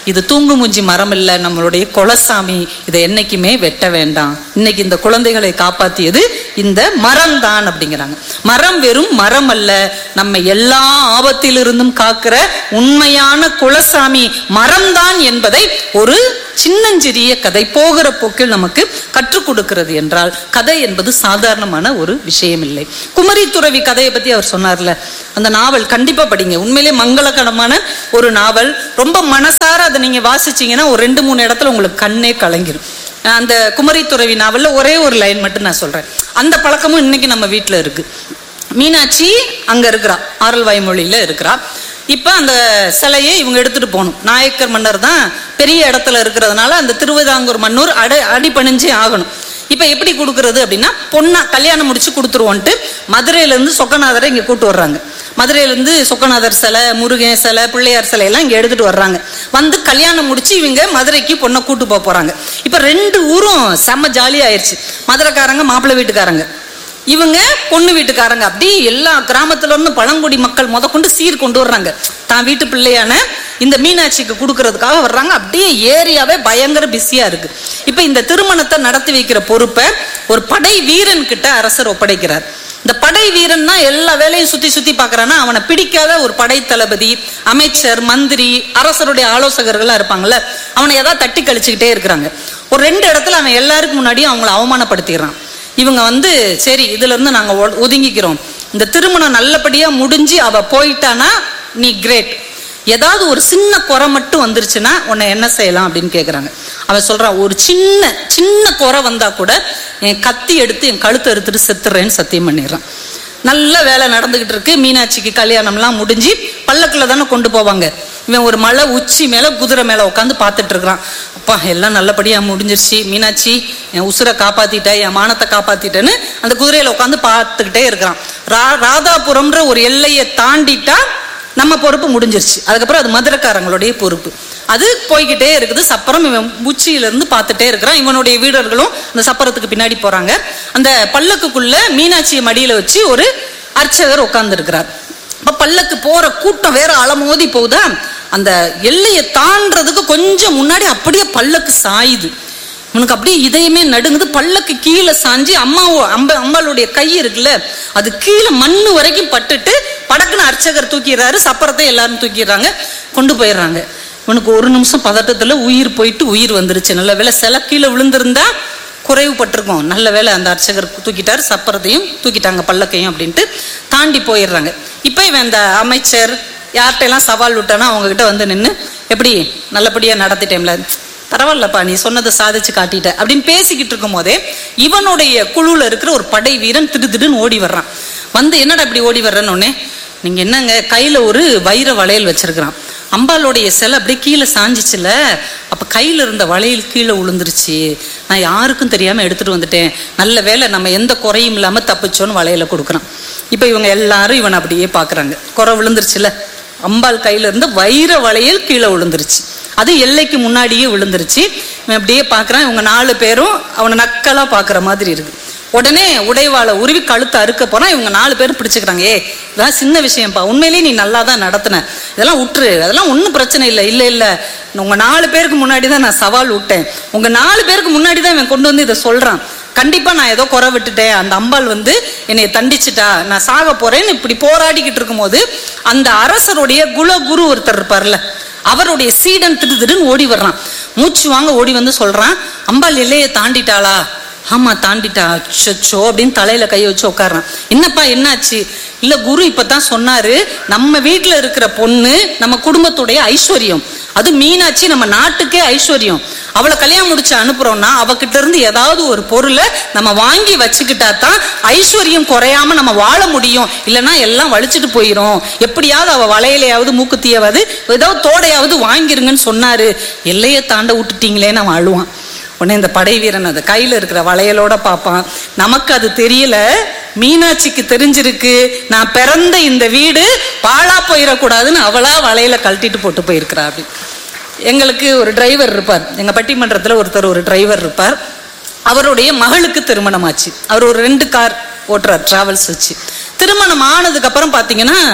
இது தூங்குமூஞ்சி மரம் இல்ல நம்மளுடைய குலசாமி இதை என்னைக்குமே வெட்ட வேண்டாம் இன்னைக்கு இந்த குழந்தைகளை காப்பாத்தியது இந்த மரம் தான் அப்படிங்கிறாங்க மரம் வெறும் மரம் அல்ல நம்ம எல்லா ஆபத்திலிருந்தும் காக்கிற உண்மையான குலசாமி மரம்தான் என்பதை ஒரு சின்னஞ்சிறிய கதை போகிற போக்கில் நமக்கு கற்றுக் கொடுக்கிறது என்றால் கதை என்பது சாதாரணமான ஒரு விஷயம் இல்லை குமரி துறவி கதையை பத்தி அவர் சொன்னார்ல அந்த நாவல் கண்டிப்பா படிங்க உண்மையிலே மங்களகரமான ஒரு நாவல் ரொம்ப மனசார அதை நீங்க வாசிச்சீங்கன்னா ஒரு ரெண்டு மூணு இடத்துல உங்களுக்கு கண்ணே கலங்கிரும் அந்த குமரி துறவி நாவல்ல ஒரே ஒரு லைன் மட்டும் நான் சொல்றேன் அந்த பழக்கமும் இன்னைக்கு நம்ம வீட்டுல இருக்கு மீனாட்சி அங்க இருக்கிறா ஆரல் வாய்மொழியில இருக்கிறா இப்ப அந்த சிலையை இவங்க எடுத்துட்டு போகணும் நாயக்கர் மன்னர் தான் பெரிய இடத்துல இருக்கிறதுனால அந்த திருவிதாங்கூர் மன்னூர் அட அடி பணிஞ்சே ஆகணும் இப்ப எப்படி கொடுக்கறது அப்படின்னா பொண்ணா கல்யாணம் முடிச்சு கொடுத்துருவோன்ட்டு மதுரையில இருந்து சொக்கநாதரை இங்க கூட்டு வர்றாங்க மதுரையில இருந்து சொக்கநாதர் சிலை முருகன் சிலை பிள்ளையார் சிலை எல்லாம் இங்க எடுத்துட்டு வர்றாங்க வந்து கல்யாணம் முடிச்சு இவங்க மதுரைக்கு பொண்ணை கூட்டு போக போறாங்க இப்ப ரெண்டு ஊரும் செம்ம ஜாலியா ஆயிடுச்சு மதுரைக்காரங்க மாப்பிள்ளை வீட்டுக்காரங்க இவங்க பொண்ணு வீட்டுக்காரங்க அப்படி எல்லா கிராமத்துல இருந்து பழங்குடி மக்கள் முத சீர் கொண்டு வர்றாங்க தான் வீட்டு பிள்ளையான இந்த மீனாட்சிக்கு கொடுக்கறதுக்காக வர்றாங்க அப்படியே ஏரியாவே பயங்கர பிஸியா இருக்கு இப்ப இந்த திருமணத்தை நடத்தி வைக்கிற பொறுப்பை ஒரு படை வீரன் கிட்ட அரசர் ஒப்படைக்கிறார் இந்த படை வீரன் தான் எல்லா வேலையும் சுத்தி சுத்தி பாக்குறான்னா அவனை பிடிக்காத ஒரு படை தளபதி அமைச்சர் மந்திரி அரசருடைய ஆலோசகர்களா இருப்பாங்கல்ல அவனை ஏதாவது தட்டி கழிச்சுக்கிட்டே இருக்கிறாங்க ஒரு ரெண்டு இடத்துல அவன் எல்லாருக்கும் முன்னாடியும் அவங்கள அவமானப்படுத்திடுறான் இவங்க வந்து சரி இதுல இருந்து நாங்க ஒ- ஒதுங்கிக்கிறோம் இந்த திருமணம் நல்லபடியா முடிஞ்சு அவ போயிட்டானா நீ கிரேட் ஏதாவது ஒரு சின்ன குறை மட்டும் வந்துருச்சுன்னா உன்னை என்ன செய்யலாம் அப்படின்னு கேக்குறாங்க அவன் சொல்றான் ஒரு சின்ன சின்ன குறை வந்தா கூட என் கத்தி எடுத்து என் கழுத்தை எடுத்துட்டு செத்துறேன்னு சத்தியம் பண்ணிடுறான் நல்ல வேலை நடந்துகிட்டு இருக்கு மீனாட்சிக்கு கல்யாணம்லாம் முடிஞ்சு பல்லக்குல தானே கொண்டு போவாங்க இவன் ஒரு மலை உச்சி மேல குதிரை மேல உட்காந்து பார்த்துட்டு இருக்கிறான் அப்பா எல்லாம் நல்லபடியா முடிஞ்சிருச்சு மீனாட்சி என் உசுரை காப்பாத்திட்ட என் மானத்தை காப்பாத்திட்டேன்னு அந்த குதிரையில உட்காந்து பார்த்துக்கிட்டே இருக்கிறான் ரா ராதாபுரம்ன்ற ஒரு எல்லையை தாண்டிட்டா நம்ம பொறுப்பு முடிஞ்சிருச்சு அதுக்கப்புறம் அது மதுரைக்காரங்களுடைய பொறுப்பு அது போய்கிட்டே இருக்குது சப்பரம் இவன் உச்சியில இருந்து பார்த்துட்டே இருக்கிறான் இவனுடைய வீரர்களும் அந்த சப்பரத்துக்கு பின்னாடி போறாங்க அந்த பல்லக்குக்குள்ள மீனாட்சியை மடியில வச்சு ஒரு அர்ச்சகர் உட்கார்ந்து இருக்கிறார் அப்ப பல்லக்கு போற கூட்டம் வேற அலமோதி போகுதா அந்த எல்லையை தாண்டறதுக்கு கொஞ்சம் முன்னாடி அப்படியே பல்லக்கு சாயுது உனக்கு அப்படியே இதயமே நடுங்குது பல்லக்கு கீழே சாஞ்சு அம்மாவோ அம்ப அம்பாளுடைய கை இருக்குல்ல அது கீழே மண்ணு வரைக்கும் பட்டுட்டு படக்குன்னு அர்ச்சகர் தூக்கிடுறாரு சப்பரத்தை எல்லாரும் தூக்கிடுறாங்க கொண்டு போயிடுறாங்க உனக்கு ஒரு நிமிஷம் பதட்டத்துல உயிர் போயிட்டு உயிர் வந்துருச்சு நல்ல வேளை சில கீழே விழுந்திருந்தா குறைவுபட்டிருக்கும் நல்ல வேளை அந்த அர்ச்சகர் தூக்கிட்டாரு சப்பரத்தையும் தூக்கிட்டாங்க பல்லக்கையும் அப்படின்ட்டு தாண்டி போயிடுறாங்க இப்போ இவன் இந்த அமைச்சர் யார்கிட்ட எல்லாம் சவால் விட்டானா அவங்க கிட்ட வந்து நின்று எப்படி நல்லபடியா நடத்திட்டேன்ல பரவாயில்லப்பா நீ சொன்னதை சாதிச்சு காட்டிட்ட அப்படின்னு பேசிக்கிட்டு இருக்கும் போதே இவனுடைய குழுல இருக்கிற ஒரு படை வீரன் திடு திடுன்னு ஓடி வர்றான் வந்து என்னடா இப்படி ஓடி வர்றேன்னு உடனே நீங்க என்னங்க கையில ஒரு வைர வளையல் வச்சிருக்கிறான் அம்பாளுடைய சிலை அப்படியே கீழே சாஞ்சிச்சுல அப்ப கையில இருந்த வளையல் கீழே விழுந்துருச்சு நான் யாருக்கும் தெரியாம எடுத்துட்டு வந்துட்டேன் நல்ல வேளை நம்ம எந்த குறையும் இல்லாம தப்பிச்சோன்னு வளையல கொடுக்குறான் இப்ப இவங்க எல்லாரும் இவனை அப்படியே பாக்குறாங்க குறை விழுந்துருச்சுல அம்பாள் கையில இருந்து வைர வளையல் கீழே விழுந்துருச்சு அது எல்லைக்கு முன்னாடியே விழுந்துருச்சு இவன் அப்படியே பார்க்கறான் இவங்க நாலு பேரும் அவனை நக்கலா பார்க்குற மாதிரி இருக்கு உடனே உடைவாளை உருவி கழுத்தை அறுக்க போனா இவங்க நாலு பேர் பிடிச்சுக்கிறாங்க ஏ இதெல்லாம் சின்ன விஷயம்ப்பா உண்மையிலேயே நீ நல்லா தான் நடத்தின இதெல்லாம் விட்டுரு அதெல்லாம் ஒன்றும் பிரச்சனை இல்லை இல்லை இல்லை உங்க நாலு பேருக்கு முன்னாடி தான் நான் சவால் விட்டேன் உங்க நாலு பேருக்கு முன்னாடி தான் இவன் கொண்டு வந்து இதை சொல்றான் கண்டிப்பா நான் ஏதோ குறை விட்டுட்டேன் அந்த அம்பாள் வந்து என்னை தண்டிச்சிட்டா நான் சாக போறேன்னு இப்படி போராடிக்கிட்டு இருக்கும்போது அந்த அரசருடைய குலகுரு ஒருத்தர் இருப்பார்ல அவருடைய சீடன் திடு திடுன்னு ஓடி வர்றான் மூச்சு வாங்க ஓடி வந்து சொல்றான் அம்பாள் எல்லையை தாண்டிட்டாளா ஆமா தாண்டிட்டா அச்சோ அப்படின்னு தலையில கை வச்சு உட்கார்றான் என்னப்பா என்னாச்சு இல்ல குரு இப்பதான் சொன்னாரு நம்ம வீட்டுல இருக்கிற பொண்ணு நம்ம குடும்பத்துடைய ஐஸ்வர்யம் அது மீனாட்சி நம்ம நாட்டுக்கே ஐஸ்வர்யம் அவளை கல்யாணம் முடிச்சு அனுப்புறோம்னா அவகிட்ட இருந்து ஏதாவது ஒரு பொருளை நம்ம வாங்கி வச்சுக்கிட்டா தான் ஐஸ்வர்யம் குறையாம நம்ம வாழ முடியும் இல்லைன்னா எல்லாம் வலிச்சுட்டு போயிரும் எப்படியாவது அவ வளையலையாவது மூக்குத்தியாவது ஏதாவது தோடையாவது வாங்கிருங்கன்னு சொன்னாரு எல்லையை தாண்ட விட்டுட்டீங்களேன்னு அவன் அழுவான் உடனே இந்த படை வீரன் அது கையில இருக்கிற வளையலோட பார்ப்பான் நமக்கு அது தெரியல மீனாட்சிக்கு தெரிஞ்சிருக்கு நான் பிறந்த இந்த வீடு பாழா போயிடக்கூடாதுன்னு அவளா வளையல கழட்டிட்டு போட்டு போயிருக்கிறா அப்படி எங்களுக்கு ஒரு டிரைவர் இருப்பார் எங்க பட்டிமன்றத்துல ஒருத்தர் ஒரு டிரைவர் இருப்பார் அவருடைய மகளுக்கு திருமணம் ஆச்சு அவர் ஒரு ரெண்டு கார் ஓட்டுறார் டிராவல்ஸ் வச்சு திருமணம் ஆனதுக்கு அப்புறம் பாத்தீங்கன்னா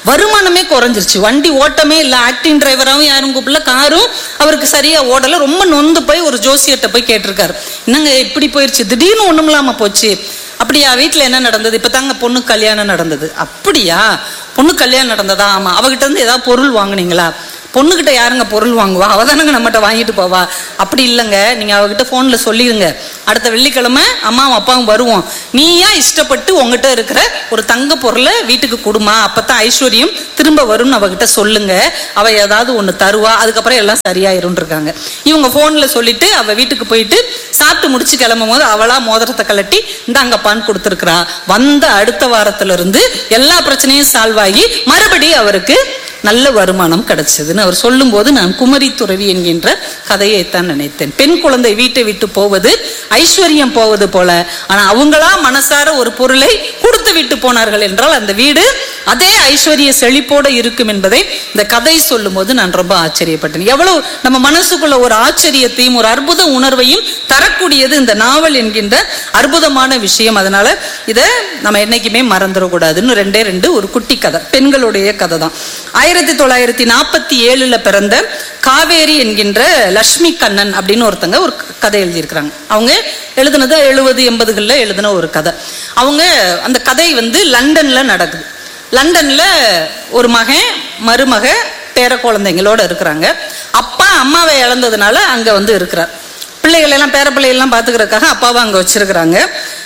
வருமானமே குறைஞ்சிருச்சு வண்டி ஓட்டமே இல்லை ஆக்டிங் டிரைவராகவும் யாரும் கூப்பிடல காரும் அவருக்கு சரியா ஓடல ரொம்ப நொந்து போய் ஒரு ஜோசியர்கிட்ட போய் கேட்டிருக்காரு என்னங்க இப்படி போயிருச்சு திடீர்னு ஒண்ணும் இல்லாம போச்சு அப்படியா வீட்டில் என்ன நடந்தது இப்போ தாங்க பொண்ணு கல்யாணம் நடந்தது அப்படியா பொண்ணு கல்யாணம் நடந்ததா ஆமா அவகிட்ட இருந்து ஏதாவது பொருள் வாங்குனீங்களா பொண்ணுகிட்ட யாருங்க பொருள் வாங்குவா அவ தானங்க நம்மகிட்ட வாங்கிட்டு போவா அப்படி இல்லைங்க நீங்க அவகிட்ட போன்ல சொல்லிடுங்க அடுத்த வெள்ளிக்கிழமை அம்மாவும் அப்பாவும் வருவோம் நீயா இஷ்டப்பட்டு உங்ககிட்ட இருக்கிற ஒரு தங்க பொருளை வீட்டுக்கு கொடுமா அப்பதான் ஐஸ்வர்யம் திரும்ப வரும்னு அவகிட்ட சொல்லுங்க அவ ஏதாவது ஒண்ணு தருவா அதுக்கப்புறம் எல்லாம் சரியாயிரும் இருக்காங்க இவங்க போன்ல சொல்லிட்டு அவ வீட்டுக்கு போயிட்டு சாப்பிட்டு முடிச்சு கிளம்பும் போது அவளா மோதிரத்தை கலட்டி இந்தாங்கப்பான்னு கொடுத்துருக்குறா வந்த அடுத்த வாரத்துல இருந்து எல்லா பிரச்சனையும் சால்வ் ஆகி மறுபடியும் அவருக்கு நல்ல வருமானம் கிடைச்சதுன்னு அவர் சொல்லும்போது நான் குமரி துறவி என்கின்ற கதையைத்தான் நினைத்தேன் பெண் குழந்தை வீட்டை விட்டு போவது ஐஸ்வர்யம் போவது போல ஆனா அவங்களா மனசார ஒரு பொருளை கொடுத்து விட்டு போனார்கள் என்றால் அந்த வீடு அதே ஐஸ்வர்ய செழிப்போட இருக்கும் என்பதை இந்த கதை சொல்லும்போது நான் ரொம்ப ஆச்சரியப்பட்டேன் எவ்வளவு நம்ம மனசுக்குள்ள ஒரு ஆச்சரியத்தையும் ஒரு அற்புத உணர்வையும் தரக்கூடியது இந்த நாவல் என்கின்ற அற்புதமான விஷயம் அதனால இதை நம்ம என்னைக்குமே மறந்துடக்கூடாதுன்னு ரெண்டே ரெண்டு ஒரு குட்டி கதை பெண்களுடைய கதை தான் ஆயிரத்தி தொள்ளாயிரத்தி நாற்பத்தி ஏழுல பிறந்த காவேரி என்கின்ற லட்சுமி கண்ணன் அப்படின்னு ஒருத்தங்க ஒரு கதை எழுதியிருக்கிறாங்க அவங்க எழுதுனது எழுபது எண்பதுகளில் எழுதின ஒரு கதை அவங்க அந்த கதை வந்து லண்டன்ல நடக்குது லண்டன்ல ஒரு மகன் மருமக பேர குழந்தைங்களோட இருக்கிறாங்க அப்பா அம்மாவை இழந்ததுனால அங்க வந்து இருக்கிறார் பிள்ளைகள் எல்லாம் பேர பிள்ளைகள்லாம் பார்த்துக்கிறதுக்காக அப்பாவை அங்க வச்சிருக்கிறாங்க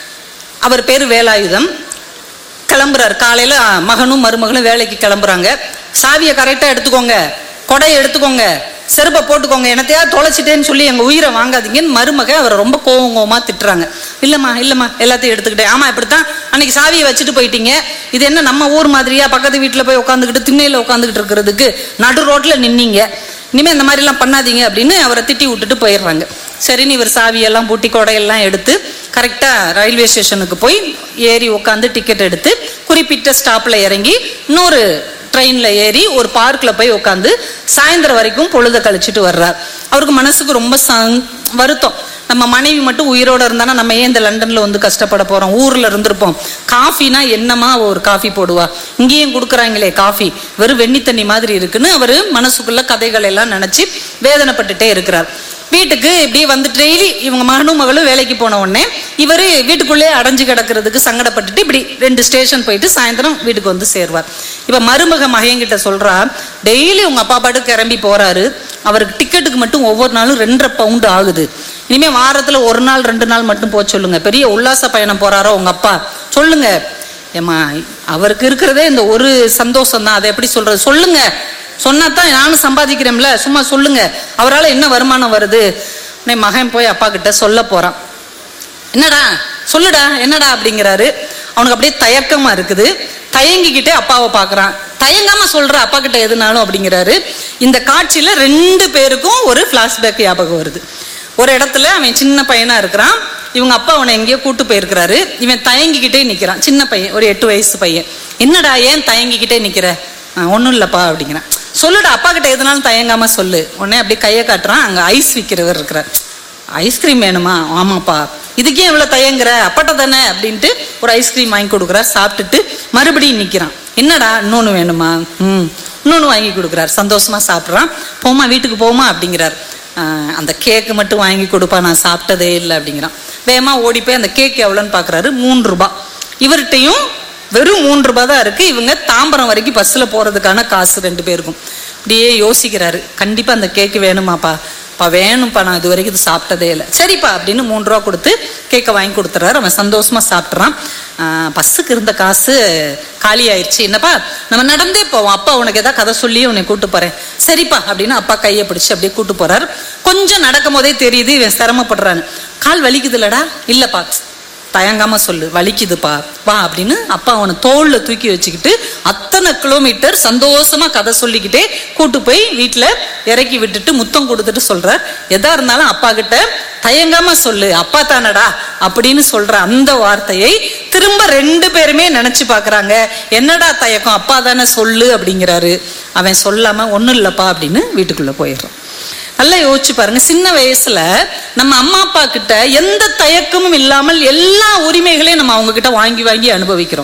அவர் பேர் வேலாயுதம் கிளம்புறாரு காலையில ஆ, மகனும் மருமகளும் வேலைக்கு கிளம்புறாங்க சாவியை கரெக்டா எடுத்துக்கோங்க கொடையை எடுத்துக்கோங்க செருப்பை போட்டுக்கோங்க என்னத்தையா தொலைச்சிட்டேன்னு சொல்லி எங்க உயிரை வாங்காதீங்கன்னு மருமக அவரை ரொம்ப கோவம் கோவமா திட்டுறாங்க இல்லம்மா இல்லம்மா எல்லாத்தையும் எடுத்துக்கிட்டேன் ஆமா இப்படித்தான் அன்னைக்கு சாவியை வச்சுட்டு போயிட்டீங்க இது என்ன நம்ம ஊர் மாதிரியா பக்கத்து வீட்டுல போய் உட்காந்துக்கிட்டு திண்ணையில உட்காந்துக்கிட்டு இருக்கிறதுக்கு நடு ரோட்ல நின்னீங்க இனிமே இந்த மாதிரி எல்லாம் பண்ணாதீங்க அப்படின்னு அவரை திட்டி விட்டுட்டு போயிடுறாங்க சரின்னு இவர் சாவியெல்லாம் பூட்டி கொடையெல்லாம் எடுத்து கரெக்டா ரயில்வே ஸ்டேஷனுக்கு போய் ஏறி உட்காந்து டிக்கெட் எடுத்து குறிப்பிட்ட ஸ்டாப்ல இறங்கி இன்னொரு ட்ரெயின்ல ஏறி ஒரு பார்க்ல போய் உட்காந்து சாயந்தரம் வரைக்கும் பொழுத கழிச்சிட்டு வர்றார் அவருக்கு மனசுக்கு ரொம்ப சங்- வருத்தம் நம்ம மனைவி மட்டும் உயிரோட இருந்தானா நம்ம ஏன் இந்த லண்டன்ல வந்து கஷ்டப்பட போறோம் ஊர்ல இருந்திருப்போம் காஃபினா என்னமா அவ ஒரு காஃபி போடுவா இங்கேயும் கொடுக்குறாங்களே காஃபி வெறும் வெண்ணி தண்ணி மாதிரி இருக்குன்னு அவரு மனசுக்குள்ள கதைகள் எல்லாம் நினைச்சு வேதனைப்பட்டுட்டே இருக்கிறார் வீட்டுக்கு இப்படி வந்து டெய்லி இவங்க மகனும் மகளும் வேலைக்கு போன உடனே இவர் வீட்டுக்குள்ளே அடைஞ்சு கிடக்கிறதுக்கு சங்கடப்பட்டுட்டு இப்படி ரெண்டு ஸ்டேஷன் போயிட்டு சாயந்தரம் வீட்டுக்கு வந்து சேருவார் இப்ப மருமக மகையங்கிட்ட சொல்றா டெய்லி உங்க அப்பா பாட்டுக்கு கிளம்பி போறாரு அவருக்கு டிக்கெட்டுக்கு மட்டும் ஒவ்வொரு நாளும் ரெண்டரை பவுண்டு ஆகுது இனிமே வாரத்துல ஒரு நாள் ரெண்டு நாள் மட்டும் போக சொல்லுங்க பெரிய உல்லாச பயணம் போறாரோ உங்க அப்பா சொல்லுங்க ஏமா அவருக்கு இருக்கிறதே இந்த ஒரு சந்தோஷம் தான் அதை எப்படி சொல்றது சொல்லுங்க சொன்னாதான் நானும் சம்பாதிக்கிறேன்ல சும்மா சொல்லுங்க அவரால் என்ன வருமானம் வருது உடனே மகன் போய் அப்பா கிட்ட சொல்ல போறான் என்னடா சொல்லுடா என்னடா அப்படிங்கிறாரு அவனுக்கு அப்படியே தயக்கமா இருக்குது தயங்கிக்கிட்டே அப்பாவை பார்க்கறான் தயங்காம சொல்ற அப்பா கிட்ட எதுனாலும் அப்படிங்கிறாரு இந்த காட்சியில ரெண்டு பேருக்கும் ஒரு பிளாஷ்பேக் ஞாபகம் வருது ஒரு இடத்துல அவன் சின்ன பையனா இருக்கிறான் இவங்க அப்பா அவனை எங்கேயோ கூட்டு போயிருக்கிறாரு இவன் தயங்கிக்கிட்டே நிக்கிறான் சின்ன பையன் ஒரு எட்டு வயசு பையன் என்னடா ஏன் தயங்கிக்கிட்டே நிக்கிற ஒன்றும் இல்லப்பா அப்படிங்கிறான் சொல்லுடா அப்பா கிட்ட எதுனாலும் தயங்காம சொல்லு உடனே அப்படியே கையை காட்டுறான் அங்க ஐஸ் விற்கிறவர் இருக்கிறார் ஐஸ்கிரீம் வேணுமா ஆமாப்பா இதுக்கே இவ்வளவு தயங்குற அப்பட்ட தானே அப்படின்ட்டு ஒரு ஐஸ்கிரீம் வாங்கி கொடுக்குறார் சாப்பிட்டுட்டு மறுபடியும் நிக்கிறான் என்னடா இன்னொன்னு வேணுமா ம் இன்னொன்னு வாங்கி கொடுக்குறார் சந்தோஷமா சாப்பிட்றான் போமா வீட்டுக்கு போமா அப்படிங்கிறார் ஆஹ், அந்த கேக்கு மட்டும் வாங்கி கொடுப்பா நான் சாப்பிட்டதே இல்லை அப்படிங்கிறான் வேகமா ஓடி போய் அந்த கேக் எவ்வளோன்னு பார்க்குறாரு மூன்று ரூபாய் இவர்கிட்டையும் வெறும் மூன்று ரூபாய் தான் இருக்கு இவங்க தாம்பரம் வரைக்கும் பஸ்ல போறதுக்கான காசு ரெண்டு பேருக்கும் அப்படியே யோசிக்கிறாரு கண்டிப்பா அந்த கேக்கு வேணுமாப்பா பா வேணும்ப்பா நான் இது வரைக்கும் இது சாப்பிட்டதே இல்லை சரிப்பா அப்படின்னு மூன்று ரூபா கொடுத்து கேக்கை வாங்கி கொடுத்துறாரு அவன் சந்தோஷமா சாப்பிட்றான் ஆஹ் பஸ்ஸுக்கு இருந்த காசு காலி ஆயிடுச்சு என்னப்பா நம்ம நடந்தே போவோம் அப்பா உனக்கு ஏதாவது கதை சொல்லி உன்னை கூட்டு போறேன் சரிப்பா அப்படின்னு அப்பா கையை பிடிச்சு அப்படியே கூட்டு போறாரு கொஞ்சம் நடக்கும் போதே தெரியுது இவன் சிரமப்படுறான்னு கால் வலிக்குது இல்லடா இல்லப்பா தயங்காம சொல்லு வலிக்குதுப்பா வா அப்படின்னு அப்பா அவனை தோல்ல தூக்கி வச்சுக்கிட்டு அத்தனை கிலோமீட்டர் சந்தோஷமா கதை சொல்லிக்கிட்டே கூட்டு போய் வீட்டுல இறக்கி விட்டுட்டு முத்தம் கொடுத்துட்டு சொல்ற எதா இருந்தாலும் அப்பா கிட்ட தயங்காம சொல்லு அப்பா தானடா அப்படின்னு சொல்ற அந்த வார்த்தையை திரும்ப ரெண்டு பேருமே நினைச்சு பாக்குறாங்க என்னடா தயக்கம் அப்பா தானே சொல்லு அப்படிங்கிறாரு அவன் சொல்லாம ஒண்ணும் இல்லப்பா அப்படின்னு வீட்டுக்குள்ள போயிடுறான் நல்லா யோசிச்சு பாருங்க சின்ன வயசுல நம்ம அம்மா அப்பா கிட்ட எந்த தயக்கமும் இல்லாமல் எல்லா உரிமைகளையும் நம்ம அவங்க கிட்ட வாங்கி வாங்கி அனுபவிக்கிறோம்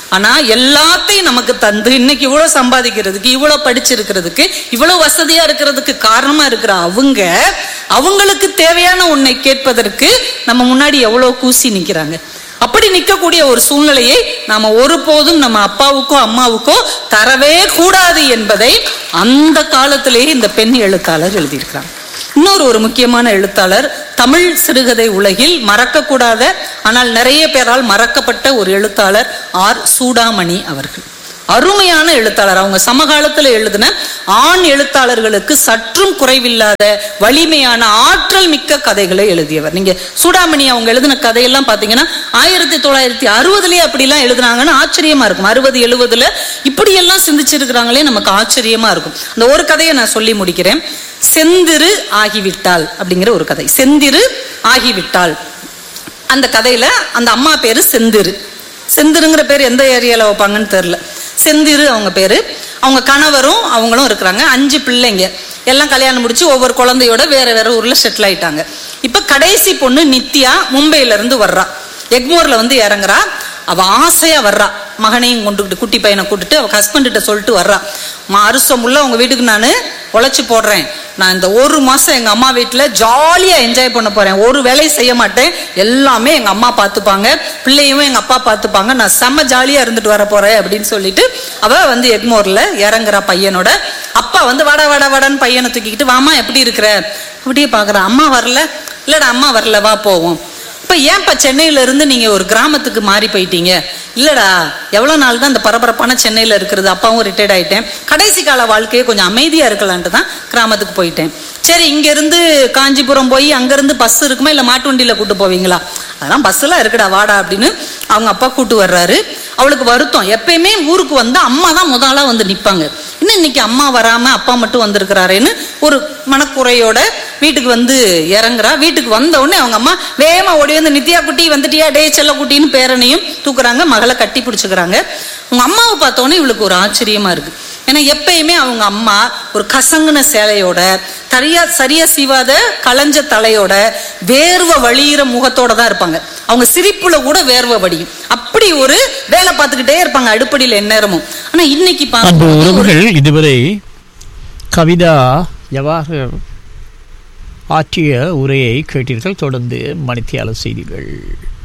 ஆனா எல்லாத்தையும் நமக்கு தந்து இன்னைக்கு இவ்வளவு சம்பாதிக்கிறதுக்கு இவ்வளவு படிச்சிருக்கிறதுக்கு இவ்வளவு வசதியா இருக்கிறதுக்கு காரணமா இருக்கிற அவங்க அவங்களுக்கு தேவையான உன்னை கேட்பதற்கு நம்ம முன்னாடி எவ்வளவு கூசி நிக்கிறாங்க அப்படி நிற்கக்கூடிய ஒரு சூழ்நிலையை நாம ஒருபோதும் நம்ம அப்பாவுக்கோ அம்மாவுக்கோ தரவே கூடாது என்பதை அந்த காலத்திலேயே இந்த பெண் எழுத்தாளர் எழுதியிருக்கிறாங்க இன்னொரு ஒரு முக்கியமான எழுத்தாளர் தமிழ் சிறுகதை உலகில் மறக்கக்கூடாத ஆனால் நிறைய பேரால் மறக்கப்பட்ட ஒரு எழுத்தாளர் ஆர் சூடாமணி அவர்கள் அருமையான எழுத்தாளர் அவங்க சமகாலத்தில் எழுதின ஆண் எழுத்தாளர்களுக்கு சற்றும் குறைவில்லாத வலிமையான ஆற்றல் மிக்க கதைகளை எழுதியவர் நீங்க சூடாமணி அவங்க எழுதின கதையெல்லாம் பாத்தீங்கன்னா ஆயிரத்தி தொள்ளாயிரத்தி அறுபதுலயே அப்படிலாம் எழுதுனாங்கன்னு ஆச்சரியமா இருக்கும் அறுபது எழுபதுல இப்படியெல்லாம் சிந்திச்சிருக்கிறாங்களே நமக்கு ஆச்சரியமா இருக்கும் அந்த ஒரு கதையை நான் சொல்லி முடிக்கிறேன் செந்திரு ஆகிவிட்டாள் அப்படிங்கிற ஒரு கதை செந்திரு ஆகிவிட்டாள் அந்த கதையில அந்த அம்மா பேரு செந்திரு செந்திருங்கிற பேர் எந்த ஏரியால வைப்பாங்கன்னு தெரியல செந்திரு அவங்க பேரு அவங்க கணவரும் அவங்களும் இருக்கிறாங்க அஞ்சு பிள்ளைங்க எல்லாம் கல்யாணம் முடிச்சு ஒவ்வொரு குழந்தையோட வேற வேற ஊர்ல செட்டில் ஆயிட்டாங்க இப்ப கடைசி பொண்ணு நித்யா மும்பையில இருந்து வர்றா எக்மோர்ல வந்து இறங்குறா அவ ஆசையா வர்றா மகனையும் கொண்டுக்கிட்டு குட்டி பையனை கூட்டிட்டு அவ ஹஸ்பண்ட்ட சொல்லிட்டு வர்றா மா அருசம் உள்ள உங்க வீட்டுக்கு நான் உழைச்சி போடுறேன் நான் இந்த ஒரு மாசம் எங்க அம்மா வீட்டுல ஜாலியா என்ஜாய் பண்ண போறேன் ஒரு வேலையும் செய்ய மாட்டேன் எல்லாமே எங்க அம்மா பார்த்துப்பாங்க பிள்ளையும் எங்க அப்பா பார்த்துப்பாங்க நான் செம்ம ஜாலியா இருந்துட்டு வர போறேன் அப்படின்னு சொல்லிட்டு அவ வந்து எக்மோர்ல இறங்குறா பையனோட அப்பா வந்து வட வட வடன்னு பையனை தூக்கிக்கிட்டு வாமா எப்படி இருக்கிற அப்படியே பாக்குறா அம்மா வரல இல்லடா அம்மா வரல வா போவோம் இப்ப ஏன்ப்பா சென்னையில இருந்து நீங்க ஒரு கிராமத்துக்கு மாறி போயிட்டீங்க இல்லடா எவ்வளவு நாள் தான் இந்த பரபரப்பான சென்னையில இருக்கிறது அப்பாவும் ரிட்டையர்ட் ஆயிட்டேன் கடைசி கால வாழ்க்கையே கொஞ்சம் அமைதியா இருக்கலான்ட்டு தான் கிராமத்துக்கு போயிட்டேன் சரி இங்க இருந்து காஞ்சிபுரம் போய் அங்க இருந்து பஸ் இருக்குமா இல்ல மாட்டு வண்டியில கூட்டு போவீங்களா அதெல்லாம் பஸ் எல்லாம் இருக்குடா வாடா அப்படின்னு அவங்க அப்பா கூட்டு வர்றாரு அவளுக்கு வருத்தம் எப்பயுமே ஊருக்கு வந்து அம்மா தான் முதலா வந்து நிப்பாங்க இன்னும் இன்னைக்கு அம்மா வராம அப்பா மட்டும் வந்திருக்கிறாரேன்னு ஒரு மனக்குறையோட வீட்டுக்கு வந்து இறங்குறா வீட்டுக்கு வந்த உடனே அவங்க அம்மா வேகமா ஓடி வந்து நித்யா குட்டி வந்துட்டியா டே செல்ல குட்டின்னு பேரனையும் தூக்குறாங்க மகளை கட்டி பிடிச்சுக்கிறாங்க உங்க அம்மாவை பார்த்தோன்னே இவளுக்கு ஒரு ஆச்சரியமா இருக்கு ஏன்னா எப்பயுமே அவங்க அம்மா ஒரு கசங்குன சேலையோட சரியா சரியா சீவாத களைஞ்ச தலையோட வேர்வை வழியிற முகத்தோட தான் இருப்பாங்க அவங்க சிரிப்புல கூட வேர்வை வடியும் அப்படி ஒரு வேலை பார்த்துக்கிட்டே இருப்பாங்க அடுப்படியில எந்நேரமும் ஆனா இன்னைக்கு அன்பு பார்க்கும்போது ஒரு- உறவுகள் இதுவரை கவிதா ஜவாஹர் ஆற்றிய உரையை கேட்டீர்கள் தொடர்ந்து மணித்தியால செய்திகள்